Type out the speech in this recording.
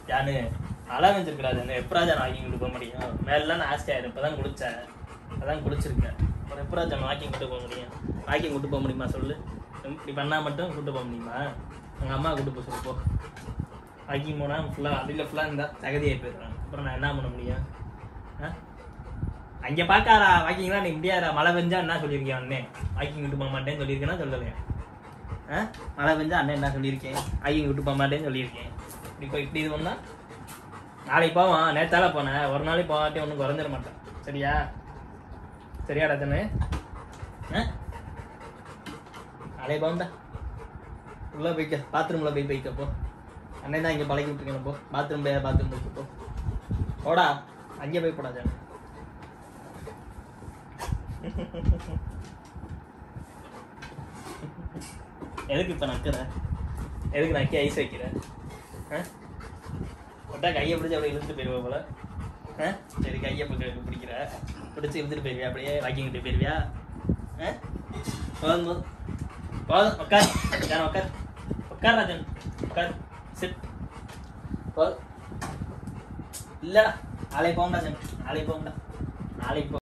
யானு அழகு வச்சிருக்கிறாரு என்ன எப்பராஜா நான் வாக்கிங் கூட்டு போக முடியும் மேலாம் நான் ஆஸ்ட் ஆயிரும் இப்பதான் குளிச்சேன் அதான் குளிச்சிருக்கேன் அப்புறம் எப்பராஜா நான் வாக்கிங் கூட்டு போக முடியும் வாக்கிங் கூட்டு போக முடியுமா சொல்லு இப்படி பண்ணா மட்டும் கூட்டு போக முடியுமா உங்க அம்மா கூட்டு போக சொல்லு போ வாக்கிங் போனா ஃபுல்லா அதில் ஃபுல்லா இருந்தா தகுதியாகி போயிடுறான் அப்புறம் நான் என்ன பண்ண முடியும் ஆ அங்க பாக்காரா வாக்கிங்லாம் நீ முடியாதா மழை பெஞ்சா என்ன சொல்லியிருக்கேன் அண்ணே வாக்கிங் விட்டு போக மாட்டேன்னு சொல்லியிருக்கேன்னா சொல்லலையா ஆ மழை பெஞ்சா அண்ணன் என்ன சொல்லியிருக்கேன் வாக்கிங் விட்டு போக மாட்டேன்னு சொல்லியிருக்கேன் இப்படி போய் இப்படி இது பண்ணா நாளைக்கு போவான் நேத்தால போனேன் ஒரு நாளைக்கு போகாட்டி ஒன்றும் குறைஞ்சிட மாட்டேன் சரியா சரியா ரத்தனு ஆ நாளைக்கு போண்டா உள்ள போய்க்க பாத்ரூம்ல போய் போய்க்க போ அண்ணன் தான் இங்க பழகி விட்டுருக்கேன் போ பாத்ரூம் போய் பாத்ரூம் போய்க்க போ போடா அங்கே போய் போடா ஜானு எதுக்கு இப்ப நக்குற எதுக்கு நக்கி ஐஸ் வைக்கிற ஆ? விட்டா கையை பிடிச்சி அப்படியே இழுத்துட்டு போயிருவா போல ஆ? சரி கையை பிடி- பிடிக்கிற பிடிச்சி இழுத்துட்டு போயிருவியா அப்படியே வாக்கிங் கிட்ட போயிருவியா ஆ? போதும் போதும் போதும் உட்கார் ஜான் உட்கார் உட்கார் ராஜன் உட்கார் சிட் போதும் இல்லடா நாளைக்கு போகண்டா ஜான் நாளைக்கு போகண்டா நாளைக்கு போ